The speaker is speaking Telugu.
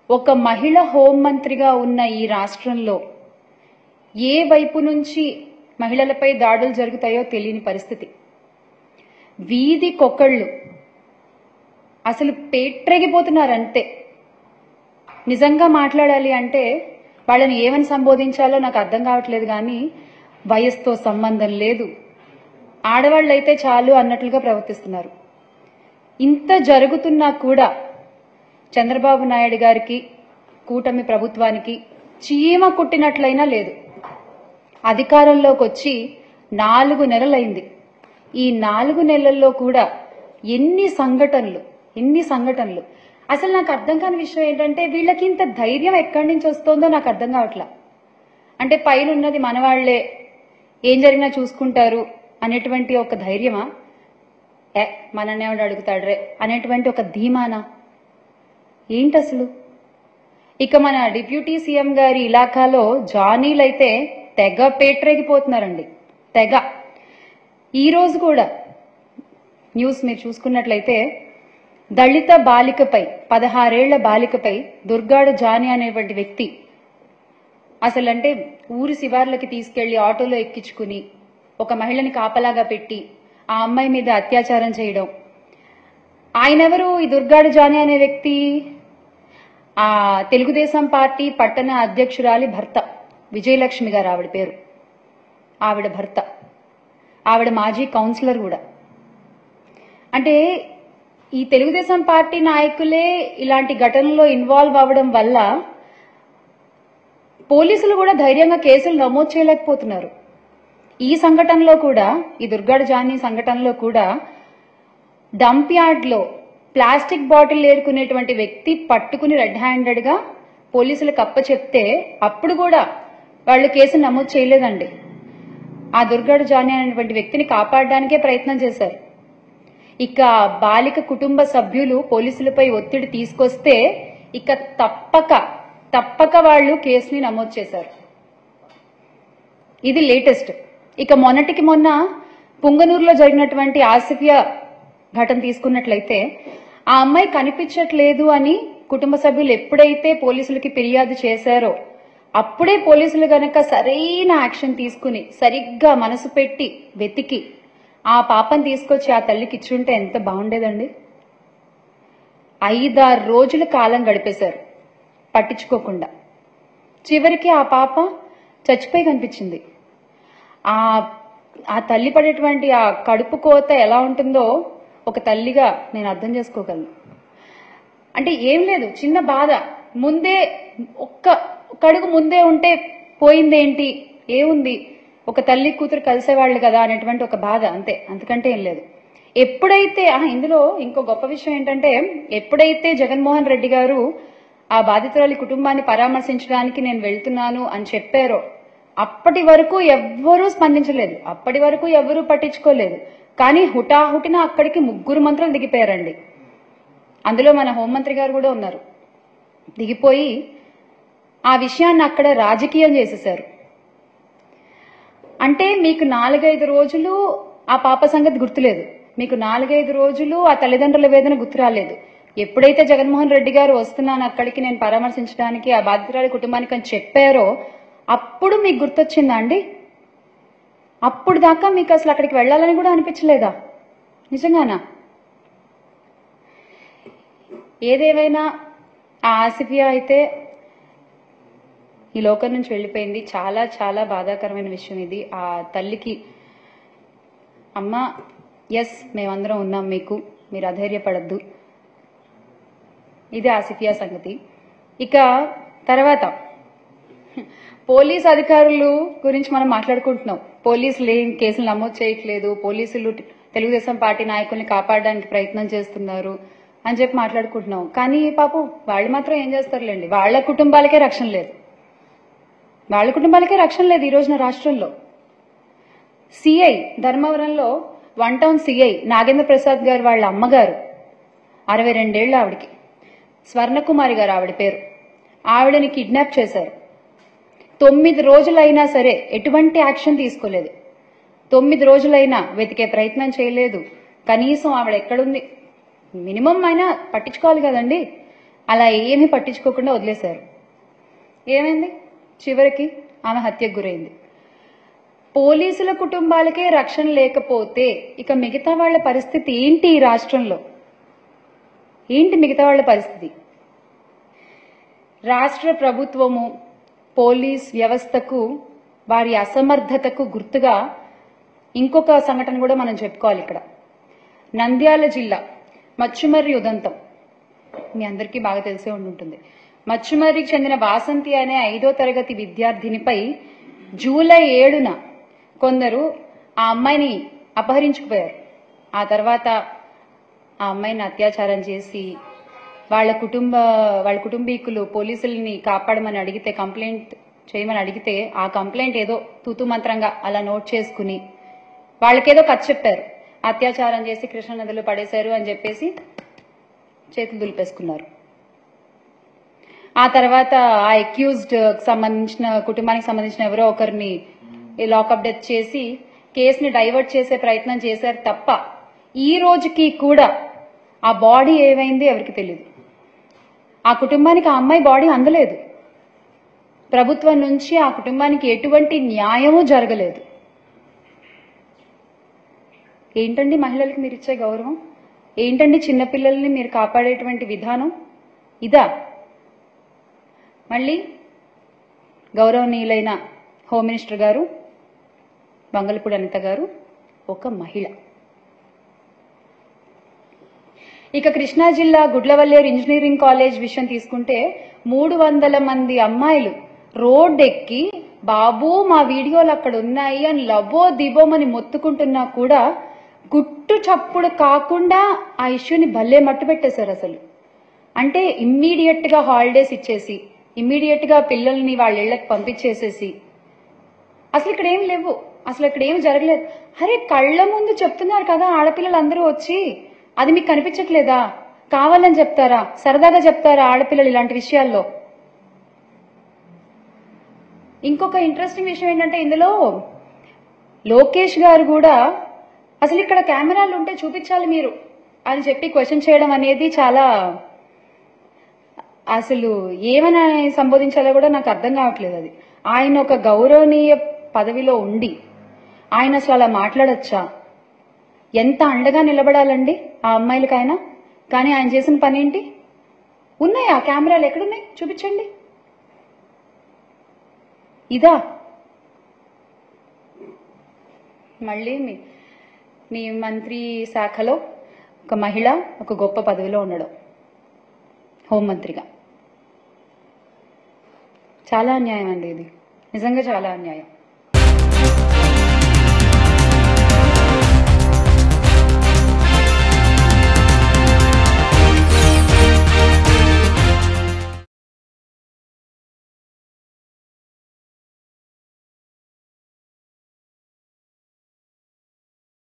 ఒక మహిళ హోంమంత్రిగా ఉన్న ఈ రాష్ట్రంలో ఏ వైపు నుంచి మహిళలపై దాడులు జరుగుతాయో తెలియని పరిస్థితి వీధికొకళ్ళు అసలు పేట్రెగిపోతున్నారంతే నిజంగా మాట్లాడాలి అంటే వాళ్ళని ఏమని సంబోధించాలో నాకు అర్థం కావట్లేదు కానీ వయసుతో సంబంధం లేదు ఆడవాళ్ళైతే చాలు అన్నట్లుగా ప్రవర్తిస్తున్నారు ఇంత జరుగుతున్నా కూడా చంద్రబాబు నాయుడు గారికి కూటమి ప్రభుత్వానికి చీమ కుట్టినట్లయినా లేదు అధికారంలోకి వచ్చి నాలుగు నెలలైంది ఈ నాలుగు నెలల్లో కూడా ఎన్ని సంఘటనలు ఎన్ని సంఘటనలు అసలు నాకు అర్థం కాని విషయం ఏంటంటే వీళ్ళకి ఇంత ధైర్యం ఎక్కడి నుంచి వస్తుందో నాకు అర్థం కావట్లా అంటే పైన ఉన్నది మనవాళ్లే ఏం జరిగినా చూసుకుంటారు అనేటువంటి ఒక ధైర్యమా ఏ మననేవాడు అడుగుతాడ్రే అనేటువంటి ఒక ధీమానా ఏంటి అసలు ఇక మన డిప్యూటీ సీఎం గారి ఇలాకాలో జానీలైతే తెగ పేట్రేగిపోతున్నారండి తెగ ఈ రోజు కూడా న్యూస్ మీరు చూసుకున్నట్లయితే దళిత బాలికపై పదహారేళ్ల బాలికపై దుర్గాడు జాని అనేటువంటి వ్యక్తి అసలు అంటే ఊరి శివార్లకి తీసుకెళ్లి ఆటోలో ఎక్కించుకుని ఒక మహిళని కాపలాగా పెట్టి ఆ అమ్మాయి మీద అత్యాచారం చేయడం ఆయనెవరు ఈ దుర్గాడు జాని అనే వ్యక్తి ఆ తెలుగుదేశం పార్టీ పట్టణ అధ్యక్షురాలి భర్త విజయలక్ష్మి గారు ఆవిడ పేరు ఆవిడ భర్త ఆవిడ మాజీ కౌన్సిలర్ కూడా అంటే ఈ తెలుగుదేశం పార్టీ నాయకులే ఇలాంటి ఘటనలో ఇన్వాల్వ్ అవ్వడం వల్ల పోలీసులు కూడా ధైర్యంగా కేసులు నమోదు చేయలేకపోతున్నారు ఈ సంఘటనలో కూడా ఈ దుర్గాడ జానీ సంఘటనలో కూడా డంప్ యార్డ్ లో ప్లాస్టిక్ బాటిల్ ఏరుకునేటువంటి వ్యక్తి పట్టుకుని రెడ్ హ్యాండెడ్ గా పోలీసులకు అప్ప చెప్తే అప్పుడు కూడా వాళ్ళు కేసు నమోదు చేయలేదండి ఆ దుర్గాడ జానీ అనేటువంటి వ్యక్తిని కాపాడడానికే ప్రయత్నం చేశారు ఇక బాలిక కుటుంబ సభ్యులు పోలీసులపై ఒత్తిడి తీసుకొస్తే ఇక తప్పక తప్పక వాళ్ళు కేసుని నమోదు చేశారు ఇది లేటెస్ట్ ఇక మొన్నటికి మొన్న పుంగనూరులో జరిగినటువంటి ఆసిఫియా ఘటన తీసుకున్నట్లయితే ఆ అమ్మాయి కనిపించట్లేదు అని కుటుంబ సభ్యులు ఎప్పుడైతే పోలీసులకి ఫిర్యాదు చేశారో అప్పుడే పోలీసులు గనక సరైన యాక్షన్ తీసుకుని సరిగ్గా మనసు పెట్టి వెతికి ఆ పాపని తీసుకొచ్చి ఆ తల్లికి ఇచ్చుంటే ఎంత బాగుండేదండి ఐదారు రోజుల కాలం గడిపేశారు పట్టించుకోకుండా చివరికి ఆ పాప చచ్చిపోయి కనిపించింది ఆ ఆ తల్లి పడేటువంటి ఆ కడుపు కోత ఎలా ఉంటుందో ఒక తల్లిగా నేను అర్థం చేసుకోగలను అంటే ఏం లేదు చిన్న బాధ ముందే ఒక్క ఒక్క అడుగు ముందే ఉంటే పోయిందేంటి ఏముంది ఒక తల్లి కూతురు కలిసేవాళ్ళు కదా అనేటువంటి ఒక బాధ అంతే అంతకంటే ఏం లేదు ఎప్పుడైతే ఆ, ఇందులో ఇంకో గొప్ప విషయం ఏంటంటే ఎప్పుడైతే జగన్మోహన్ రెడ్డి గారు ఆ బాధితురాలి కుటుంబాన్ని పరామర్శించడానికి నేను వెళ్తున్నాను అని చెప్పారో అప్పటి వరకు ఎవ్వరూ స్పందించలేదు అప్పటి వరకు ఎవ్వరూ పట్టించుకోలేదు కానీ హుటాహుటిన అక్కడికి ముగ్గురు మంత్రులు దిగిపోయారండి అందులో మన హోంమంత్రి గారు కూడా ఉన్నారు దిగిపోయి ఆ విషయాన్ని అక్కడ రాజకీయం చేసేశారు అంటే మీకు నాలుగైదు రోజులు ఆ పాప సంగతి గుర్తులేదు మీకు నాలుగైదు రోజులు ఆ తల్లిదండ్రుల వేదన గుర్తు రాలేదు ఎప్పుడైతే జగన్మోహన్ రెడ్డి గారు వస్తున్నాను అక్కడికి నేను పరామర్శించడానికి ఆ బాధితురాలి కుటుంబానికి అని చెప్పారో అప్పుడు మీకు గుర్తొచ్చిందా అండి అప్పుడు దాకా మీకు అసలు అక్కడికి వెళ్ళాలని కూడా అనిపించలేదా నిజంగానా ఏదేమైనా ఆ ఆసిఫియా అయితే ఈ లోకం నుంచి వెళ్ళిపోయింది చాలా చాలా బాధాకరమైన విషయం ఇది ఆ తల్లికి అమ్మ ఎస్ మేమందరం ఉన్నాం మీకు మీరు అధైర్యపడద్దు ఇది ఆసిఫియా సంగతి ఇక తర్వాత పోలీస్ అధికారులు గురించి మనం మాట్లాడుకుంటున్నాం పోలీసులు ఏం కేసులు నమోదు చేయట్లేదు పోలీసులు తెలుగుదేశం పార్టీ నాయకుల్ని కాపాడడానికి ప్రయత్నం చేస్తున్నారు అని చెప్పి మాట్లాడుకుంటున్నాం కానీ పాపం వాళ్ళు మాత్రం ఏం చేస్తారులేండి వాళ్ళ కుటుంబాలకే రక్షణ లేదు వాళ్ళ కుటుంబాలకే రక్షణ లేదు ఈ రోజున రాష్ట్రంలో సిఐ ధర్మవరంలో one town C I Nagendra Prasad garu వాళ్ళ అమ్మగారు అరవై రెండేళ్ల ఆవిడకి స్వర్ణకుమారి గారు ఆవిడ పేరు ఆవిడని కిడ్నాప్ చేశారు తొమ్మిది రోజులైనా సరే ఎటువంటి యాక్షన్ తీసుకోలేదు తొమ్మిది రోజులైనా వెతికే ప్రయత్నం చేయలేదు కనీసం ఆవిడ ఎక్కడుంది మినిమం అయినా పట్టించుకోవాలి కదండి అలా ఏమీ పట్టించుకోకుండా వదిలేశారు ఏమైంది చివరికి ఆమె హత్యకు గురైంది పోలీసుల కుటుంబాలకే రక్షణ లేకపోతే ఇక మిగతా వాళ్ళ పరిస్థితి ఏంటి ఈ రాష్ట్రంలో ఏంటి మిగతా వాళ్ళ పరిస్థితి రాష్ట్ర ప్రభుత్వము పోలీస్ వ్యవస్థకు వారి అసమర్థతకు గుర్తుగా ఇంకొక సంఘటన కూడా మనం చెప్పుకోవాలి ఇక్కడ నంద్యాల జిల్లా మచ్చుమర్రి ఉదంతం మీ అందరికీ బాగా తెలిసే ఉండి ఉంటుంది మచ్చుమర్రికి చెందిన వాసంతి అనే ఐదో తరగతి విద్యార్థినిపై జూలై ఏడున కొందరు ఆ అమ్మాయిని అపహరించుకుపోయారు ఆ తర్వాత ఆ అమ్మాయిని అత్యాచారం చేసి వాళ్ళ కుటుంబ వాళ్ళ కుటుంబీకులు పోలీసుల్ని కాపాడమని అడిగితే కంప్లైంట్ చేయమని అడిగితే ఆ కంప్లైంట్ ఏదో తూతు మంత్రంగా అలా నోట్ చేసుకుని వాళ్ళకేదో కథ చెప్పారు అత్యాచారం చేసి కృష్ణ నదిలో పడేశారు అని చెప్పేసి చేతులు దులిపేసుకున్నారు ఆ తర్వాత ఆ అక్యూజ్డ్ సంబంధించిన కుటుంబానికి సంబంధించిన ఎవరో ఒకరిని లాకప్ డెత్ చేసి కేసుని డైవర్ట్ చేసే ప్రయత్నం చేశారు తప్ప ఈ రోజుకి కూడా ఆ బాడీ ఏమైంది ఎవరికి తెలియదు ఆ కుటుంబానికి ఆ అమ్మాయి బాడీ అందలేదు ప్రభుత్వం నుంచి ఆ కుటుంబానికి ఎటువంటి న్యాయము జరగలేదు ఏంటండి మహిళలకు మీరు ఇచ్చే గౌరవం ఏంటండి చిన్నపిల్లల్ని మీరు కాపాడేటువంటి విధానం ఇదా మళ్ళీ గౌరవనీయులైన హోమ్ మినిస్టర్ గారు బంగళపూడి అనిత గారు ఒక మహిళ ఇక కృష్ణా జిల్లా గుడ్లవల్లేరు ఇంజనీరింగ్ కాలేజ్ విషయం తీసుకుంటే మూడు వందల మంది అమ్మాయిలు రోడ్ ఎక్కి బాబు మా వీడియోలు అక్కడ ఉన్నాయి అని లబో దిబోమని మొత్తుకుంటున్నా కూడా గుట్టు చప్పుడు కాకుండా ఆ ఇష్యూని భలే మట్టు పెట్టేశారు అసలు అంటే ఇమ్మీడియట్ గా హాలిడేస్ ఇచ్చేసి ఇమ్మీడియట్ గా పిల్లల్ని వాళ్ళ ఇళ్లకు పంపించేసేసి అసలు ఇక్కడ ఏం లేవు అసలు ఇక్కడ ఏం జరగలేదు అరే కళ్ళ ముందు చెప్తున్నారు కదా ఆడపిల్లలందరూ వచ్చి అది మీకు కనిపించట్లేదా కావాలని చెప్తారా సరదాగా చెప్తారా ఆడపిల్లలు ఇలాంటి విషయాల్లో ఇంకొక ఇంట్రెస్టింగ్ విషయం ఏంటంటే ఇందులో లోకేష్ గారు కూడా అసలు ఇక్కడ కెమెరాలు ఉంటే చూపించాలి మీరు అని చెప్పి క్వశ్చన్ చేయడం అనేది చాలా అసలు ఏమని సంబోధించాలో కూడా నాకు అర్థం కావట్లేదు అది ఆయన ఒక గౌరవనీయ పదవిలో ఉండి ఆయన అసలు అలా మాట్లాడచ్చా ఎంత అండగా నిలబడాలండి ఆ అమ్మాయిలకైనా కానీ ఆయన చేసిన పని ఏంటి ఉన్నాయి ఆ కెమెరాలు ఎక్కడున్నాయి చూపించండి ఇదా మళ్ళీ మీ మీ మంత్రి శాఖలో ఒక మహిళ ఒక గొప్ప పదవిలో ఉండడం హోంమంత్రిగా చాలా అన్యాయం అండి ఇది నిజంగా చాలా అన్యాయం